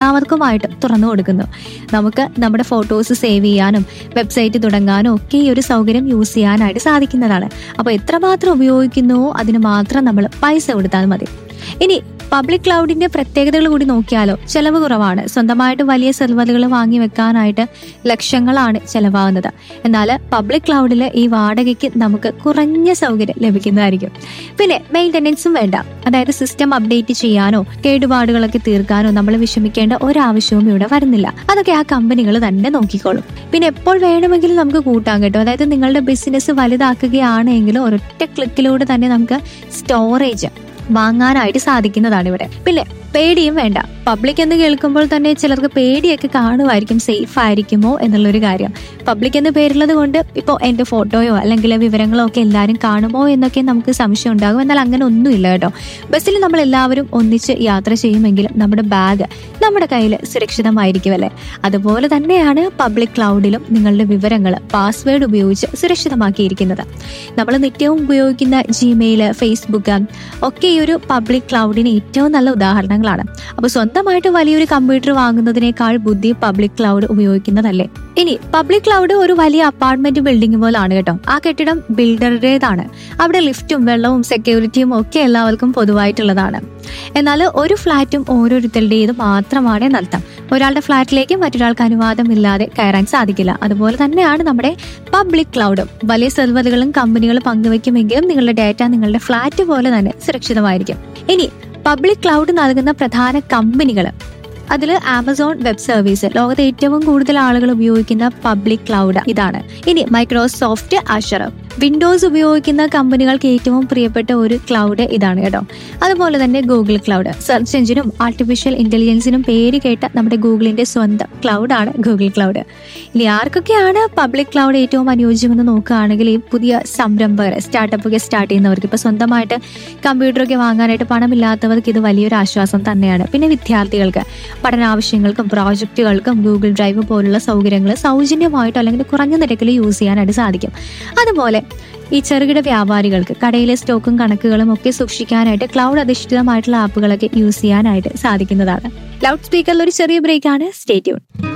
എല്ലാവർക്കുമായിട്ട് തുറന്നു കൊടുക്കുന്നു നമുക്ക് നമ്മുടെ ഫോട്ടോസ് സേവ് ചെയ്യാനും വെബ്സൈറ്റ് തുടങ്ങാനും ഒക്കെ ഈ ഒരു സൗകര്യം യൂസ് ചെയ്യാനായിട്ട് സാധിക്കുന്നതാണ് അപ്പോൾ എത്രമാത്രം ഉപയോഗിക്കുന്നുവോ അതിന് മാത്രം നമ്മൾ പൈസ കൊടുത്താൽ മതി ഇനി പബ്ലിക് ക്ലൗഡിന്റെ പ്രത്യേകതകൾ കൂടി നോക്കിയാലോ ചെലവ് കുറവാണ് സ്വന്തമായിട്ട് വലിയ സെർവറുകൾ വാങ്ങി വെക്കാനായിട്ട് ലക്ഷങ്ങളാണ് ചെലവാകുന്നത് എന്നാൽ പബ്ലിക് ക്ലൗഡിൽ ഈ വാടകയ്ക്ക് നമുക്ക് കുറഞ്ഞ സൗകര്യം ലഭിക്കുന്നതായിരിക്കും പിന്നെ മെയിൻ്റനൻസും വേണ്ട അതായത് സിസ്റ്റം അപ്ഡേറ്റ് ചെയ്യാനോ കേടുപാടുകളൊക്കെ തീർക്കാനോ നമ്മൾ വിഷമിക്കേണ്ട ഒരാവശ്യവും ഇവിടെ വരുന്നില്ല അതൊക്കെ ആ കമ്പനികൾ തന്നെ നോക്കിക്കോളും പിന്നെ എപ്പോൾ വേണമെങ്കിലും നമുക്ക് കൂട്ടാൻ കേട്ടോ അതായത് നിങ്ങളുടെ ബിസിനസ് വലുതാക്കുകയാണെങ്കിലും ഒരൊറ്റ ക്ലിക്കിലൂടെ തന്നെ നമുക്ക് സ്റ്റോറേജ് വാങ്ങാനായിട്ട് സാധിക്കുന്നതാണ് ഇവിടെ പിന്നെ പേടിയും വേണ്ട പബ്ലിക് എന്ന് കേൾക്കുമ്പോൾ തന്നെ ചിലർക്ക് പേടിയൊക്കെ കാണുമായിരിക്കും സേഫ് ആയിരിക്കുമോ എന്നുള്ളൊരു കാര്യം പബ്ലിക് എന്ന് പേരുള്ളത് കൊണ്ട് ഇപ്പോൾ എൻ്റെ ഫോട്ടോയോ അല്ലെങ്കിൽ വിവരങ്ങളോ ഒക്കെ എല്ലാവരും കാണുമോ എന്നൊക്കെ നമുക്ക് സംശയം ഉണ്ടാകും എന്നാൽ അങ്ങനെ ഒന്നുമില്ല കേട്ടോ ബസ്സിൽ നമ്മൾ എല്ലാവരും ഒന്നിച്ച് യാത്ര ചെയ്യുമെങ്കിലും നമ്മുടെ ബാഗ് നമ്മുടെ കയ്യിൽ സുരക്ഷിതമായിരിക്കുമല്ലേ അതുപോലെ തന്നെയാണ് പബ്ലിക് ക്ലൗഡിലും നിങ്ങളുടെ വിവരങ്ങൾ പാസ്വേഡ് ഉപയോഗിച്ച് സുരക്ഷിതമാക്കിയിരിക്കുന്നത് നമ്മൾ നിത്യവും ഉപയോഗിക്കുന്ന ജിമെയിൽ ഫേസ്ബുക്ക് ഒക്കെ ഈ ഒരു പബ്ലിക് ക്ലൗഡിന് ഏറ്റവും നല്ല ഉദാഹരണങ്ങളാണ് അപ്പോൾ സ്വന്തമായിട്ട് വലിയൊരു കമ്പ്യൂട്ടർ വാങ്ങുന്നതിനേക്കാൾ ബുദ്ധി പബ്ലിക് ക്ലൗഡ് ഉപയോഗിക്കുന്നതല്ലേ ഇനി പബ്ലിക് ക്ലൗഡ് ഒരു വലിയ അപ്പാർട്ട്മെന്റ് ബിൽഡിംഗ് പോലാണ് കേട്ടോ ആ കെട്ടിടം ബിൽഡറുടേതാണ് അവിടെ ലിഫ്റ്റും വെള്ളവും സെക്യൂരിറ്റിയും ഒക്കെ എല്ലാവർക്കും പൊതുവായിട്ടുള്ളതാണ് എന്നാൽ ഒരു ഫ്ലാറ്റും ഓരോരുത്തരുടേത് മാത്രമാണ് നടത്താം ഒരാളുടെ ഫ്ലാറ്റിലേക്ക് മറ്റൊരാൾക്ക് അനുവാദമില്ലാതെ കയറാൻ സാധിക്കില്ല അതുപോലെ തന്നെയാണ് നമ്മുടെ പബ്ലിക് ക്ലൗഡും വലിയ സെർവറുകളും കമ്പനികളും പങ്കുവെക്കുമെങ്കിലും നിങ്ങളുടെ ഡാറ്റ നിങ്ങളുടെ ഫ്ലാറ്റ് പോലെ തന്നെ സുരക്ഷിതമായിരിക്കും ഇനി പബ്ലിക് ക്ലൗഡ് നൽകുന്ന പ്രധാന കമ്പനികൾ അതിൽ ആമസോൺ വെബ് സർവീസ് ലോകത്തെ ഏറ്റവും കൂടുതൽ ആളുകൾ ഉപയോഗിക്കുന്ന പബ്ലിക് ക്ലൗഡ് ഇതാണ് ഇനി മൈക്രോസോഫ്റ്റ് അഷർ വിൻഡോസ് ഉപയോഗിക്കുന്ന കമ്പനികൾക്ക് ഏറ്റവും പ്രിയപ്പെട്ട ഒരു ക്ലൗഡ് ഇതാണ് കേട്ടോ അതുപോലെ തന്നെ ഗൂഗിൾ ക്ലൗഡ് സെർച്ച് എഞ്ചിനും ആർട്ടിഫിഷ്യൽ ഇന്റലിജൻസിനും പേര് കേട്ട നമ്മുടെ ഗൂഗിളിന്റെ സ്വന്തം ക്ലൗഡാണ് ഗൂഗിൾ ക്ലൗഡ് ഇനി ആർക്കൊക്കെയാണ് പബ്ലിക് ക്ലൗഡ് ഏറ്റവും അനുയോജ്യമെന്ന് നോക്കുകയാണെങ്കിൽ ഈ പുതിയ സംരംഭകർ സ്റ്റാർട്ടപ്പ് ഒക്കെ സ്റ്റാർട്ട് ചെയ്യുന്നവർക്ക് ഇപ്പൊ സ്വന്തമായിട്ട് കമ്പ്യൂട്ടറൊക്കെ വാങ്ങാനായിട്ട് പണമില്ലാത്തവർക്ക് ഇത് വലിയൊരു ആശ്വാസം തന്നെയാണ് പിന്നെ വിദ്യാർത്ഥികൾക്ക് പഠനാവശ്യങ്ങൾക്കും പ്രോജക്റ്റുകൾക്കും ഗൂഗിൾ ഡ്രൈവ് പോലുള്ള സൗകര്യങ്ങൾ സൗജന്യമായിട്ടോ അല്ലെങ്കിൽ കുറഞ്ഞ നിരക്കിൽ യൂസ് ചെയ്യാനായിട്ട് സാധിക്കും അതുപോലെ ഈ ചെറുകിട വ്യാപാരികൾക്ക് കടയിലെ സ്റ്റോക്കും കണക്കുകളും ഒക്കെ സൂക്ഷിക്കാനായിട്ട് ക്ലൗഡ് അധിഷ്ഠിതമായിട്ടുള്ള ആപ്പുകളൊക്കെ യൂസ് ചെയ്യാനായിട്ട് സാധിക്കുന്നതാണ് ലൗഡ് സ്പീക്കറിൽ ഒരു ചെറിയ ബ്രേക്കാണ് സ്റ്റേറ്റ്യൂൺ